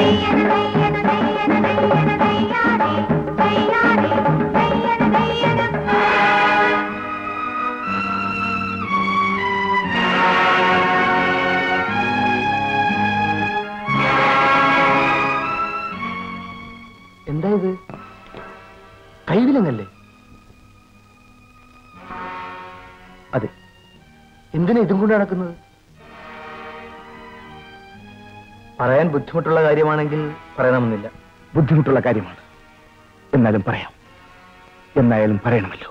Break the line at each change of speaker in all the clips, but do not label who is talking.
എന്താ ഇത് കൈവിലങ്ങല്ലേ അതെ എന്തിനാ ഇതും കൊണ്ട് നടക്കുന്നത് പറയാൻ ബുദ്ധിമുട്ടുള്ള കാര്യമാണെങ്കിൽ പറയണമെന്നില്ല
ബുദ്ധിമുട്ടുള്ള കാര്യമാണ് എന്നാലും പറയാം എന്നായാലും പറയണമല്ലോ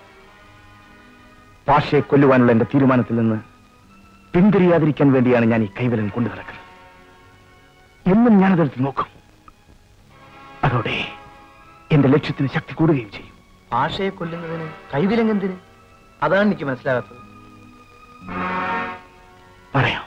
ഭാഷയെ കൊല്ലുവാനുള്ള എന്റെ തീരുമാനത്തിൽ നിന്ന് പിന്തിരിയാതിരിക്കാൻ വേണ്ടിയാണ് ഞാൻ ഈ കൈവലൻ കൊണ്ടു നടക്കുന്നത് എന്നും ഞാനതെടുത്ത് നോക്കും അതോടെ എന്റെ ലക്ഷ്യത്തിന് ശക്തി കൂടുകയും ചെയ്യും
ഭാഷയെ കൊല്ലുന്നതിന് കൈവിലങ്ങെന്തിന് അതാണ് എനിക്ക് മനസ്സിലാകാത്തത്
പറയാം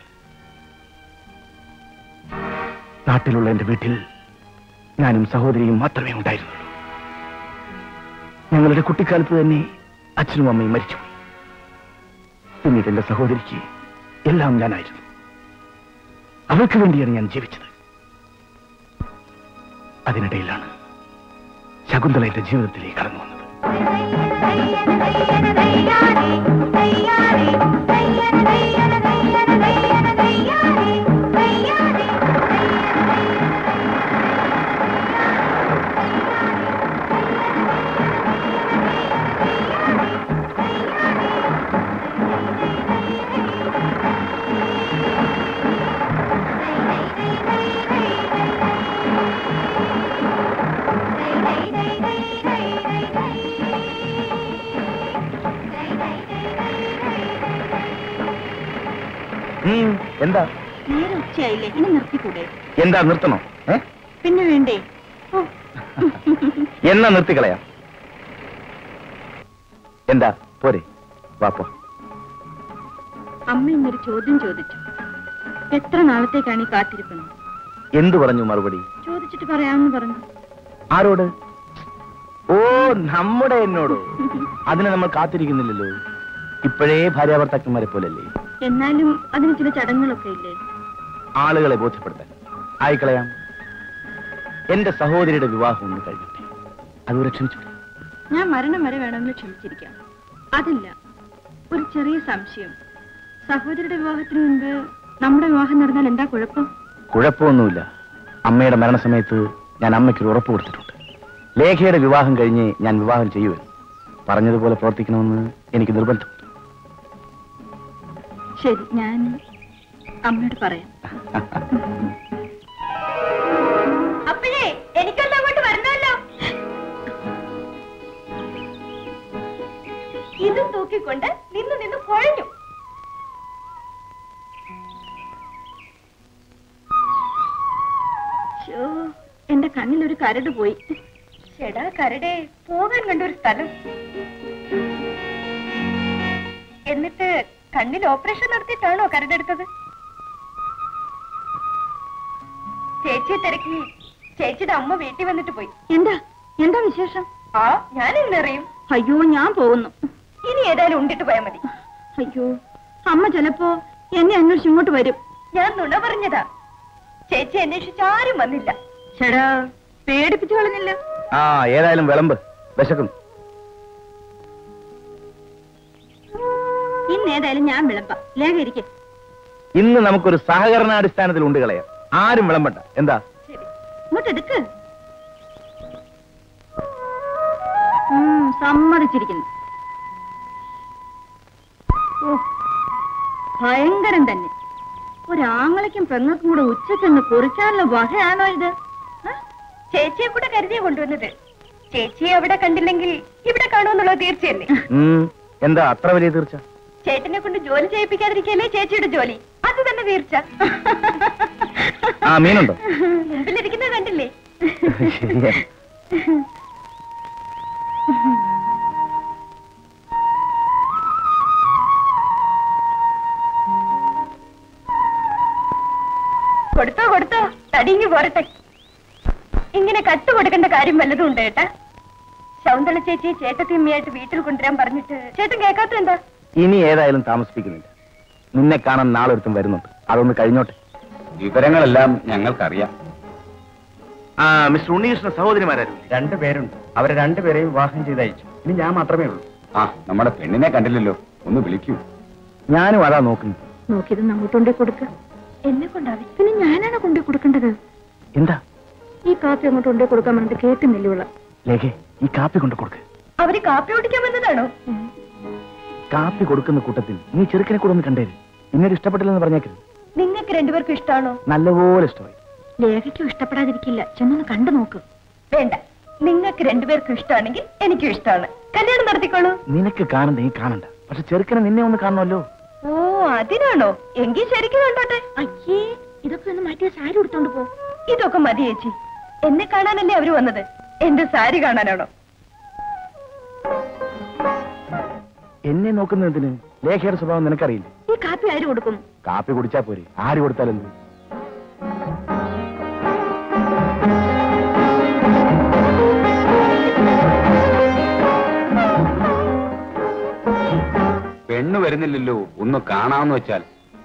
നാട്ടിലുള്ള എന്റെ വീട്ടിൽ ഞാനും സഹോദരിയും മാത്രമേ ഉണ്ടായിരുന്നുള്ളൂ ഞങ്ങളുടെ കുട്ടിക്കാലത്ത് തന്നെ അച്ഛനും അമ്മയും മരിച്ചുപോയി പിന്നീട് എന്റെ സഹോദരിക്ക് എല്ലാം ഞാനായിരുന്നു അവൾക്ക് വേണ്ടിയാണ് ഞാൻ ജീവിച്ചത് അതിനിടയിലാണ് ശകുന്തള എന്റെ ജീവിതത്തിലേക്ക് കടന്നു വന്നത് ഉം, എന്താ
നേരെ ഉച്ചയായില്ലേ ഇനി നിർത്തിക്കൂടെ
എന്താ നിർത്തണോ ഏ
പിന്നെ വേണ്ടേ ഓ
എന്നാ നിർത്തിക്കളയാം എന്താ പോരെ വാപ്പോ
അമ്മ ഇന്നൊരു ചോദ്യം ചോദിച്ചു എത്ര നാളത്തേക്കാണ് ഈ കാത്തിരിക്കണം
എന്തു പറഞ്ഞു മറുപടി
ചോദിച്ചിട്ട് പറയാമെന്ന് പറഞ്ഞു
ആരോട് ഓ നമ്മുടെ എന്നോട് അതിനെ നമ്മൾ കാത്തിരിക്കുന്നില്ലല്ലോ ഇപ്പോഴേ ഭാര്യാഭർത്താക്കന്മാരെ പോലല്ലേ
എന്നാലും അതിന് ചില ചടങ്ങുകളൊക്കെ ഇല്ലേ
ആളുകളെ ബോധ്യപ്പെടുത്താൻ ആയിക്കളയാം എന്റെ സഹോദരിയുടെ വിവാഹം ഒന്ന് കഴിഞ്ഞിട്ടെ അതുവരെ ക്ഷമിച്ചു
ഞാൻ മരണം വരെ വേണമെന്ന് ക്ഷമിച്ചിരിക്കാം അതില്ല ഒരു ചെറിയ സംശയം സഹോദരിയുടെ വിവാഹത്തിന് മുൻപ് നമ്മുടെ വിവാഹം നടന്നാൽ എന്താ കുഴപ്പം
കുഴപ്പമൊന്നുമില്ല അമ്മയുടെ മരണസമയത്ത് ഞാൻ അമ്മയ്ക്ക് ഒരു ഉറപ്പ് കൊടുത്തിട്ടുണ്ട് ലേഖയുടെ വിവാഹം കഴിഞ്ഞ് ഞാൻ വിവാഹം ചെയ്യുവൻ പറഞ്ഞതുപോലെ പ്രവർത്തിക്കണമെന്ന് എനിക്ക് നിർബന്ധം
ശരി ഞാൻ അമ്മയോട് പറയാം അപ്പോഴേ എനിക്കൊന്നും അങ്ങോട്ട് വരണമല്ലോ ഇതും തൂക്കിക്കൊണ്ട് നിന്ന് നിന്ന് കുഴഞ്ഞു ശോ, എന്റെ കണ്ണിൽ ഒരു കരട് പോയി ചേടാ കരടെ പോകാൻ കണ്ട ഒരു സ്ഥലം എന്നിട്ട് കണ്ണിൽ ഓപ്പറേഷൻ നടത്തിയിട്ടാണോ കരടെടുത്തത് ചേച്ചിയെ തിരക്കി ചേച്ചിയുടെ അമ്മ വീട്ടിൽ വന്നിട്ട് പോയി എന്താ എന്താ വിശേഷം ആ ഞാൻ എന്നറിയും അയ്യോ ഞാൻ പോകുന്നു ഇനി ഏതായാലും ഉണ്ടിട്ട് പോയാൽ മതി അയ്യോ അമ്മ ചിലപ്പോ എന്നെ അന്വേഷിച്ച് ഇങ്ങോട്ട് വരും ഞാൻ നുണ പറഞ്ഞതാ ചേച്ചി അന്വേഷിച്ച് ആരും വന്നില്ല ചേടാ പേടിപ്പിച്ചു കളഞ്ഞില്ല
ആ ഏതായാലും വിളമ്പ് വിശക്കും
ഇന്ന് ഏതായാലും ഞാൻ വിളമ്പാം ലേഖ ഇരിക്കെ
ഇന്ന് നമുക്കൊരു സഹകരണാടിസ്ഥാനത്തിൽ ഉണ്ട് കളയാം ആരും വിളമ്പണ്ട എന്താ
ശരി ഇങ്ങോട്ട് എടുക്ക് ഉം, സമ്മതിച്ചിരിക്കുന്നു ഓ ഭയങ്കരം തന്നെ ഒരാങ്ങളയ്ക്കും പെങ്ങൾക്കും കൂടെ ഉച്ചയ്ക്കൊന്ന് കുറിക്കാനുള്ള വകയാണോ ഇത് ചേച്ചിയെ കൂടെ കരുതിയാ കൊണ്ടുവന്നത് ചേച്ചിയെ അവിടെ കണ്ടില്ലെങ്കിൽ ഇവിടെ കാണുമെന്നുള്ളത് തീർച്ചയല്ലേ
ഉം, എന്താ അത്ര വലിയ തീർച്ച
ചേട്ടനെ കൊണ്ട് ജോലി ചെയ്യിപ്പിക്കാതിരിക്കല്ലേ ചേച്ചിയുടെ ജോലി അത് തന്നെ തീർച്ച
ആ മീനുണ്ടോ
മുമ്പിലിരിക്കുന്നത് കണ്ടില്ലേ
ശരിയാ
കൊടുത്തോ കൊടുത്തോ തടിങ്ങി പോരട്ടെ ഇങ്ങനെ കട്ട് കൊടുക്കേണ്ട കാര്യം വല്ലതും ഉണ്ട് ഏട്ടാ ശൗന്തള ചേച്ചി ചേട്ടത്തിയമ്മയായിട്ട് വീട്ടിൽ കൊണ്ടുവരാൻ പറഞ്ഞിട്ട് ചേട്ടൻ കേൾക്കാത്ത എന്താ
ഇനി ഏതായാലും താമസിപ്പിക്കുന്നില്ല നിന്നെ കാണാൻ നാളെ ഒരുത്തും വരുന്നുണ്ട് അതൊന്ന് കഴിഞ്ഞോട്ടെ
വിവരങ്ങളെല്ലാം ഞങ്ങൾക്കറിയാം
ആ മിസ്റ്റർ ഉണ്ണികൃഷ്ണ സഹോദരിമാരായിരുന്നു
രണ്ടുപേരുണ്ട് അവരെ രണ്ടുപേരെയും വിവാഹം ചെയ്തയച്ചു ഇനി ഞാൻ മാത്രമേ ഉള്ളൂ
ആ നമ്മുടെ പെണ്ണിനെ കണ്ടില്ലല്ലോ ഒന്ന് വിളിക്കൂ
ഞാനും അതാ നോക്കുന്നത്
നോക്കിയത് അങ്ങോട്ട് കൊണ്ടേ കൊടുക്ക എന്നെ കൊണ്ടാവി പിന്നെ ഞാനാണ് കൊണ്ടേ കൊടുക്കേണ്ടത്
എന്താ
ഈ കാപ്പി അങ്ങോട്ട് കൊണ്ടേ കൊടുക്കാൻ പറഞ്ഞിട്ട് കേൾക്കുന്നില്ല ഇവള്
ലേഖേ ഈ കാപ്പി കൊണ്ട് കൊടുക്ക്
അവര് കാപ്പി ഓടിക്കാൻ വന്നതാണോ
കാപ്പി കൊടുക്കുന്ന കൂട്ടത്തിൽ നീ ചെറുക്കനെ കൂടെ ഒന്ന് കണ്ടേര് പിന്നീട് ഇഷ്ടപ്പെട്ടില്ലെന്ന് പറഞ്ഞേക്കരുത്
നിങ്ങൾക്ക് രണ്ടുപേർക്കും ഇഷ്ടമാണോ
നല്ലപോലെ ഇഷ്ടമായി
ലേഖയ്ക്കും ഇഷ്ടപ്പെടാതിരിക്കില്ല ചെന്നൊന്ന് കണ്ടു നോക്ക് വേണ്ട നിങ്ങൾക്ക് രണ്ടുപേർക്കും ഇഷ്ടമാണെങ്കിൽ എനിക്കും ഇഷ്ടമാണ് കല്യാണം നടത്തിക്കോളൂ
നിനക്ക് കാണണ്ട നീ കാണണ്ട പക്ഷെ ചെറുക്കനെ നിന്നെ ഒന്ന് കാണണമല്ലോ
ഓ അതിനാണോ എങ്കിൽ ശരിക്കും കണ്ടോട്ടെ അയ്യേ ഇതൊക്കെ ഒന്ന് മാറ്റിയ സാരി എടുത്തോണ്ട് പോ ഇതൊക്കെ മതി ചേച്ചി എന്നെ കാണാനല്ലേ അവര് വന്നത് എന്റെ സാരി കാണാനാണോ
എന്നെ നോക്കുന്നതിന് ലേഖയുടെ സ്വഭാവം നിനക്കറിയില്ല
ഈ കാപ്പി ആര് കൊടുക്കും
കാപ്പി കുടിച്ചാ പോരെ ആര് കൊടുത്താലെന്ത്
പെണ്ണ് വരുന്നില്ലല്ലോ ഒന്ന് കാണാമെന്ന് വെച്ചാൽ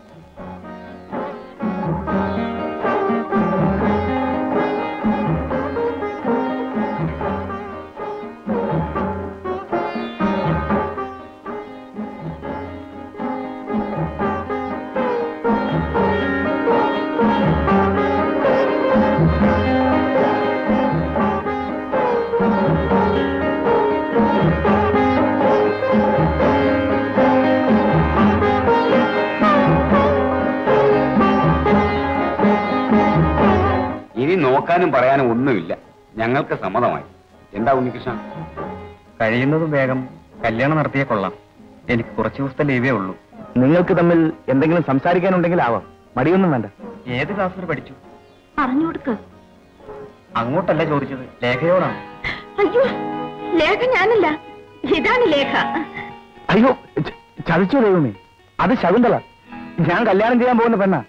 ഇനി നോക്കാനും പറയാനും ഒന്നുമില്ല ഞങ്ങൾക്ക് സമ്മതമായി എന്താ ഉണ്ണികൃഷ്ണ
കഴിയുന്നതും വേഗം കല്യാണം നടത്തിയേ കൊള്ളാം എനിക്ക് കുറച്ച് ദിവസത്തെ ലീവേ ഉള്ളൂ
നിങ്ങൾക്ക് തമ്മിൽ എന്തെങ്കിലും സംസാരിക്കാനുണ്ടെങ്കിൽ ആവാം മടിയൊന്നും വേണ്ട
ഏത് ക്ലാസ് വരെ പഠിച്ചു
പറഞ്ഞു കൊടുക്ക്
അങ്ങോട്ടല്ല ചോദിച്ചത് ലേഖയോടാണ്
അയ്യോ ലേഖ ഞാനല്ല ഇതാണ് ലേഖ
അയ്യോ ച- ചതിച്ചു ദൈവമേ അത് ശകുന്തള ഞാൻ കല്യാണം ചെയ്യാൻ പോകുന്ന പെണ്ണാ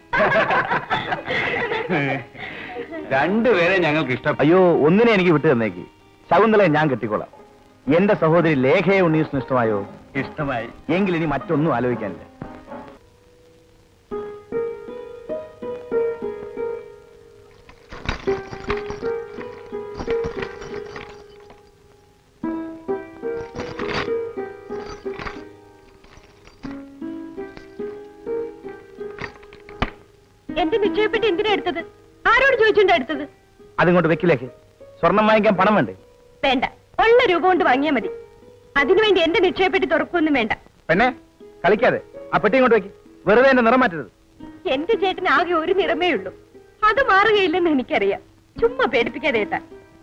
രണ്ടുപേരെ ഞങ്ങൾക്ക് ഇഷ്ടപ്പെട്ടു
അയ്യോ ഒന്നിനെ എനിക്ക് വിട്ടു തന്നേക്ക് ശകുന്തളയെ ഞാൻ കെട്ടിക്കോളാം എന്റെ സഹോദരി ലേഖയെ ഉണ്ണീഷിന് ഇഷ്ടമായോ
ഇഷ്ടമായി
എങ്കിൽ ഇനി മറ്റൊന്നും ആലോചിക്കാനില്ല
എന്റെ നിശ്ചയപ്പെട്ട് എന്തിനാ എടുത്തത് ആരോട് ചോദിച്ചുകൊണ്ടാ എടുത്തത്
അതിങ്ങോട്ട് വെക്കിലേക്ക് സ്വർണം വാങ്ങിക്കാൻ പണം വേണ്ടേ
വേണ്ട ഉള്ള രൂപ കൊണ്ട് വാങ്ങിയാ മതി അതിനുവേണ്ടി എന്റെ നിക്ഷേപപ്പെട്ടി തുറക്കൊന്നും വേണ്ട
പെണ്ണെ കളിക്കാതെ ആ പെട്ടി ഇങ്ങോട്ട് വെക്ക് വെറുതെ എന്റെ നിറം മാറ്റരുത്
എന്റെ ചേട്ടന് ആകെ ഒരു നിറമേ ഉള്ളൂ അത് മാറുകയില്ലെന്ന് എനിക്കറിയാം ചുമ്മാ പേടിപ്പിക്കാതെ ഏട്ടാ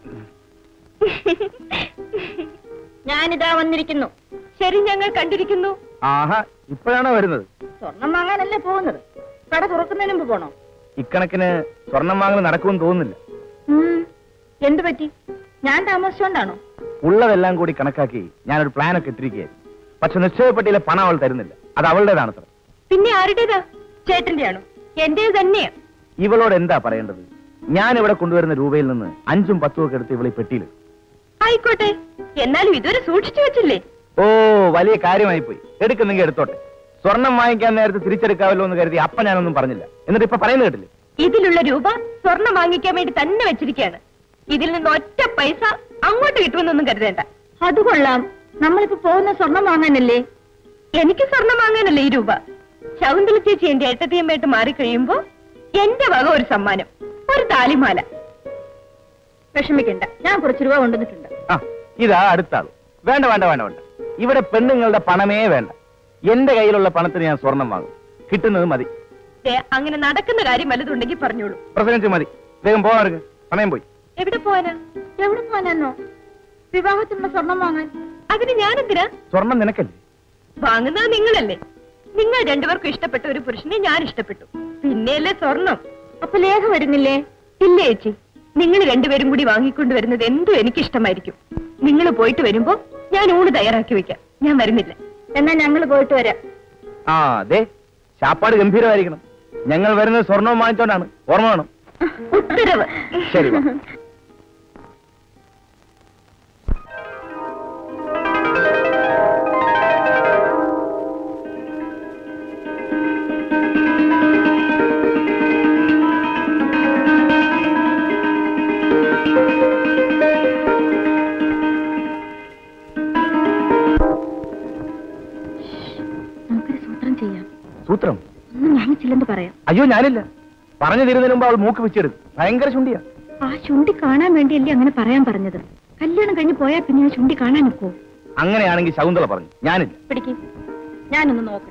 ഞാനിതാ വന്നിരിക്കുന്നു ശരി ഞങ്ങൾ കണ്ടിരിക്കുന്നു
ആഹാ ഇപ്പോഴാണോ വരുന്നത്
സ്വർണം വാങ്ങാനല്ലേ പോകുന്നത് കട തുറക്കുന്നതിന് മുമ്പ് പോണോ
ഇക്കണക്കിന് സ്വർണം വാങ്ങൽ നടക്കുമെന്ന് തോന്നുന്നില്ല
എന്തു പറ്റി ഞാൻ താമസിച്ചോണ്ടാണോ
ഉള്ളതെല്ലാം കൂടി കണക്കാക്കി ഞാനൊരു പ്ലാനൊക്കെ ഇട്ടിരിക്കുകയായിരുന്നു പക്ഷെ നിശ്ചയപ്പെട്ടിയിലെ പണം അവൾ തരുന്നില്ല അത് അവളുടേതാണ് അത്ര
പിന്നെ ആരുടേതാ ചേട്ടന്റെയാണോ എന്റേത് തന്നെയാ
ഇവളോട് എന്താ പറയേണ്ടത് ഞാൻ ഇവിടെ കൊണ്ടുവരുന്ന രൂപയിൽ നിന്ന് അഞ്ചും പത്തും ഒക്കെ എടുത്ത് ഇവളെ പെട്ടിയിൽ
ആയിക്കോട്ടെ എന്നാലും ഇതുവരെ സൂക്ഷിച്ചു വെച്ചില്ലേ
ഓ വലിയ കാര്യമായി പോയി എടുക്കുന്നെങ്കിൽ എടുത്തോട്ടെ സ്വർണം വാങ്ങിക്കാൻ നേരത്തെ തിരിച്ചെടുക്കാമല്ലോ എന്ന് കരുതി അപ്പ ഞാനൊന്നും പറഞ്ഞില്ല എന്നിട്ട് ഇപ്പൊ പറയുന്നത് കേട്ടില്ലേ
ഇതിലുള്ള രൂപ സ്വർണം വാങ്ങിക്കാൻ വേണ്ടി തന്നെ വെച്ചിരിക്കുകയാണ് ഇതിൽ നിന്ന് ഒറ്റ പൈസ അങ്ങോട്ട് കിട്ടുമെന്നൊന്നും കരുതേണ്ട അത് കൊള്ളാം നമ്മളിപ്പോ പോകുന്ന സ്വർണം വാങ്ങാനല്ലേ എനിക്ക് സ്വർണം വാങ്ങാനല്ലേ ഈ രൂപ ശകുന്തല ചേച്ചി എന്റെ ഏട്ടത്തിയമ്മയായിട്ട് മാറിക്കഴിയുമ്പോ എന്റെ വക ഒരു സമ്മാനം ഒരു താലിമാല വിഷമിക്കണ്ട ഞാൻ കുറച്ച് രൂപ കൊണ്ടുവന്നിട്ടുണ്ട്
ആ ഇതാ അടുത്ത ആള് വേണ്ട വേണ്ട വേണ്ട വേണ്ട ഇവിടെ പെണ്ണുങ്ങളുടെ പണമേ വേണ്ട എന്റെ കയ്യിലുള്ള പണത്തിന് ഞാൻ സ്വർണം വാങ്ങും കിട്ടുന്നത് മതി
ദേ, അങ്ങനെ നടക്കുന്ന കാര്യം വല്ലതുണ്ടെങ്കിൽ പറഞ്ഞോളൂ
പ്രസംഗിച്ച് മതി വേഗം പോകാറുണ്ട് സമയം പോയി
എവിടെ പോവാനാ എവിടെ പോവാനോ വിവാഹത്തിനുള്ള സ്വർണം വാങ്ങാൻ അതിന് ഞാനെന്തിനാ
സ്വർണം നിനക്കല്ലേ
വാങ്ങുന്നത് നിങ്ങളല്ലേ നിങ്ങൾ രണ്ടുപേർക്കും ഇഷ്ടപ്പെട്ട ഒരു പുരുഷനെ ഞാൻ ഇഷ്ടപ്പെട്ടു പിന്നെയല്ലേ സ്വർണം അപ്പൊ ലേഖ വരുന്നില്ലേ ഇല്ല ചേച്ചി നിങ്ങൾ രണ്ടുപേരും കൂടി വാങ്ങിക്കൊണ്ട് വരുന്നത് എന്തും എനിക്ക് ഇഷ്ടമായിരിക്കും നിങ്ങൾ പോയിട്ട് വരുമ്പോ ഞാൻ ഊണ് തയ്യാറാക്കി വെക്കാം ഞാൻ വരുന്നില്ല എന്നാ ഞങ്ങൾ പോയിട്ട് വരാം
ആ അതെ ശാപ്പാട് ഗംഭീരമായിരിക്കണം ഞങ്ങൾ വരുന്നത് സ്വർണവും വാങ്ങിച്ചോണ്ടാണ് ഓർമ്മ വേണം
ഉത്തരവ്
ശരി, വാ. അയ്യോ ഞാനില്ല പറഞ്ഞു തരുന്നതിന് മുമ്പ് അവൾ മൂക്ക് വെച്ചെടുക്കും ഭയങ്കര ചുണ്ടിയാ
ആ ചുണ്ടി കാണാൻ വേണ്ടിയല്ലേ അങ്ങനെ പറയാൻ പറഞ്ഞത് കല്യാണം കഴിഞ്ഞ് പോയാൽ പിന്നെ ആ ചുണ്ടി കാണാൻ ഒക്കോ
അങ്ങനെയാണെങ്കിൽ ശകുന്തള പറഞ്ഞു ഞാനില്ല
പിടിക്ക് ഞാനൊന്ന് നോക്കട്ടെ